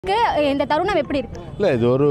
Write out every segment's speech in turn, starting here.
இந்த தருணம் எப்படி இருக்கு இல்லை இது ஒரு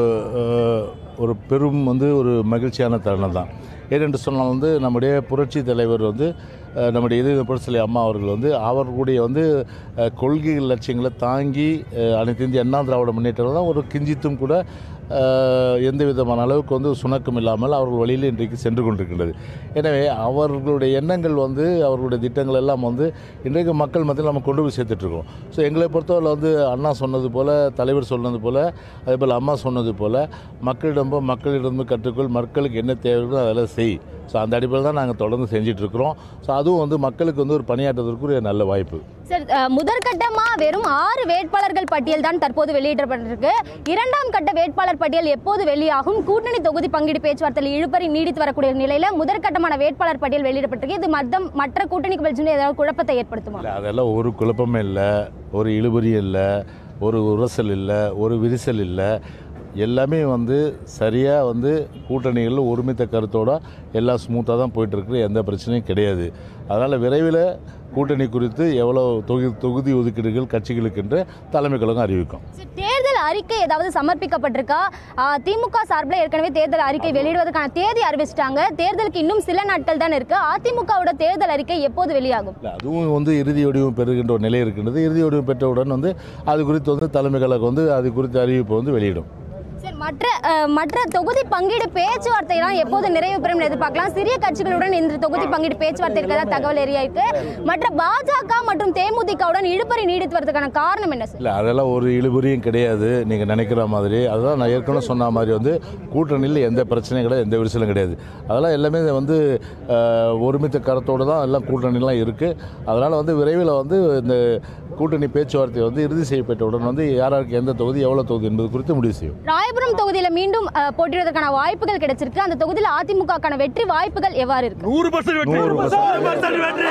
அஹ், ஒரு பெரும் வந்து ஒரு மகிழ்ச்சியான தருணம் தான் ஏனென்று சொன்னால் வந்து நம்முடைய புரட்சி தலைவர் வந்து அஹ், நம்முடைய இதய புரட்சி அம்மா அவர்கள் வந்து அவர்களுடைய வந்து அஹ், கொள்கைகள் லட்சியங்களை தாங்கி அஹ், அனைத்து இந்திய அண்ணா திராவிட முன்னேற்றம் தான் ஒரு கிஞ்சித்தும் கூட அஹ், எந்த விதமான அளவுக்கு வந்து சுணக்கம் இல்லாமல் அவர்கள் வழியில் இன்றைக்கு சென்று கொண்டிருக்கின்றது எனவே அவர்களுடைய எண்ணங்கள் வந்து அவர்களுடைய திட்டங்கள் எல்லாம் வந்து இன்றைக்கு மக்கள் மத்தியில் நம்ம கொண்டு போய் சேர்த்துட்ருக்கோம் ஸோ எங்களை பொறுத்தவரை வந்து அண்ணா சொன்னது போல் தலைவர் சொன்னது போல் அதே போல் அம்மா சொன்னது போல் மக்களிடம் போய் மக்களிடம் கற்றுக்கொள் மக்களுக்கு என்ன தேவையோ அதெல்லாம் செய் ஸோ அந்த அடிப்படையில் தான் நாங்கள் தொடர்ந்து செஞ்சிட்ருக்கிறோம் ஸோ அதுவும் வந்து மக்களுக்கு வந்து ஒரு பணியாற்றுவதற்கு ஒரு நல்ல வாய்ப்பு சார் அஹ், முதற்கட்டமா வெறும் ஆறு வேட்பாளர்கள் பட்டியல் தான் தற்போது வெளியிடப்பட்டிருக்கு இரண்டாம் கட்ட வேட்பாளர் பட்டியல் எப்போது வெளியாகும் கூட்டணி தொகுதி பங்கீடு பேச்சுவார்த்தையில் இழுபறி நீடித்து வரக்கூடிய நிலையில முதற்கட்டமான வேட்பாளர் பட்டியல் வெளியிடப்பட்டிருக்கு இது மத்தம் மற்ற கூட்டணி கட்சியினர் ஏதாவது குழப்பத்தை ஏற்படுத்துமா இல்லை அதெல்லாம் ஒரு குழப்பமே இல்லை ஒரு இழுபறி இல்லை ஒரு உரசல் இல்லை ஒரு விரிசல் இல்லை எல்லாமே வந்து சரியாக வந்து கூட்டணிகளில் ஒருமித்த கருத்தோட எல்லாம் ஸ்மூத்தாக தான் போயிட்டுருக்கு எந்த பிரச்சனையும் கிடையாது அதனால் விரைவில் கூட்டணி குறித்து எவ்வளோ தொகுதி தொகுதி ஒதுக்கீடுகள் கட்சிகளுக்கு என்று தலைமை கழகம் அறிவிக்கும் சார், தேர்தல் அறிக்கை ஏதாவது சமர்ப்பிக்கப்பட்டிருக்கா அஹ், திமுக சார்பில் ஏற்கனவே தேர்தல் அறிக்கை வெளியிடுவதற்கான தேதி அறிவிச்சிட்டாங்க தேர்தலுக்கு இன்னும் சில நாட்கள் தான் இருக்கு அதிமுகவோட தேர்தல் அறிக்கை எப்போது வெளியாகும் இல்லை அதுவும் வந்து இறுதி வடிவம் பெறுகின்ற ஒரு நிலை இருக்கின்றது இறுதி வடிவம் பெற்றவுடன் வந்து அது குறித்து வந்து தலைமை கழகம் வந்து அது குறித்த அறிவிப்பு வந்து வெளியிடும் சார் மற்ற அஹ், மற்ற தொகுதி பங்கீடு பேச்சுவார்த்தைலாம் எப்போது நிறைவு பெறும் எதிர்பார்க்கலாம் சிறிய கட்சிகளுடன் இந்த தொகுதி பங்கீடு பேச்சுவார்த்தை இருக்கிறதா தகவல் எரியாயிருக்கு மற்ற பாஜக மற்றும் தேமுதிகவுடன் இழுபறி நீடித்து வரதுக்கான காரணம் என்ன சார் இல்லை அதெல்லாம் ஒரு இழுபறியும் கிடையாது நீங்கள் நினைக்கிற மாதிரி அதுதான் நான் ஏற்கனவே சொன்ன மாதிரி வந்து கூட்டணியில் எந்த பிரச்சனையும் கிடையாது எந்த விரிசலும் கிடையாது அதெல்லாம் எல்லாமே வந்து அஹ், ஒருமித்த கருத்தோடு தான் எல்லாம் கூட்டணிலாம் இருக்குது அதனால் வந்து விரைவில் வந்து இந்த கூட்டணி பேச்சுவார்த்தை வந்து இறுதி செய்யப்பட்டவுடன் வந்து யார் யாருக்கு எந்த தொகுதி எவ்வளோ தொகுதி என்பது குறித்து முடிவு செய்யும் ராயபுரம் தொகுதியில மீண்டும் அஹ், போட்டியிடுவதற்கான வாய்ப்புகள் கிடைச்சிருக்கு அந்த தொகுதியில் அதிமுகக்கான வெற்றி வாய்ப்புகள் எவ்வாறு இருக்கு நூறு பர்சன்ட் வெற்றி நூறு நூறு பர்சன்ட் வெற்றி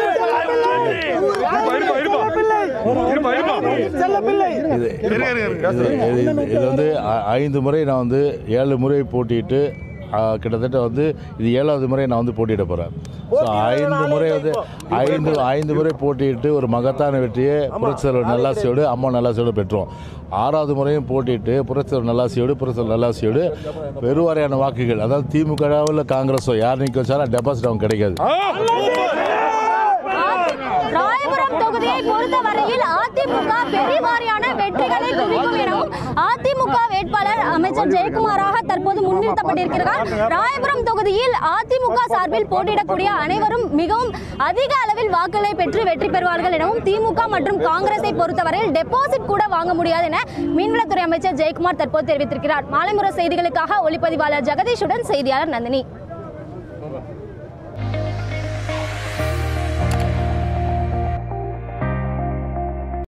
இருப்பா, இருப்பா, இருப்பா. இருப்பா, இருப்பா. இது இருங்க, இருங்க, இருங்க. இது இது- இது- இது வந்து ஐ- ஐந்து முறை நான் வந்து ஏழு முறை போட்டியிட்டு ஆ, கிட்டத்தட்ட வந்து இது ஏழாவது முறை நான் வந்து போட்டியிட போகிறேன் ஸோ ஐந்து முறை வந்து ஐந்து ஐந்து முறை போட்டியிட்டு ஒரு மகத்தான வெற்றியை புரட்சித்தலைவர் நல்லாசியோடு அம்மா நல்லாசியோடு பெற்றோம் ஆறாவது முறையும் போட்டியிட்டு புரட்சித்தலைவர் நல்லாசியோடு புரட்சித்தலைவர் நல்லாசியோடு பெருவாரியான வாக்குகள் அதாவது திமுகவில் காங்கிரஸோ யார் நிற்க வச்சாலும் டெபாசிட் அவங்க கிடைக்காது ராயபுரம் தொகுதியை பொறுத்தவரையில் அதிமுக பெருவாரியான வெற்றிகளை குவிக்கும் எனவும் அதிமுக வேட்பாளர் அமைச்சர் ஜெயக்குமாராக தற்போது முன்னிறுத்தப்பட்டிருக்கிறார் ராயபுரம் தொகுதியில் அதிமுக சார்பில் போட்டியிடக்கூடிய அனைவரும் மிகவும் அதிக அளவில் வாக்குகளை பெற்று வெற்றி பெறுவார்கள் எனவும் திமுக மற்றும் காங்கிரஸை பொறுத்தவரையில் டெபாசிட் கூட வாங்க முடியாது என மீன்வளத்துறை அமைச்சர் ஜெயக்குமார் தற்போது தெரிவித்திருக்கிறார் மாலைமுறை செய்திகளுக்காக ஒளிப்பதிவாளர் ஜெகதீஷுடன் செய்தியாளர் நந்தினி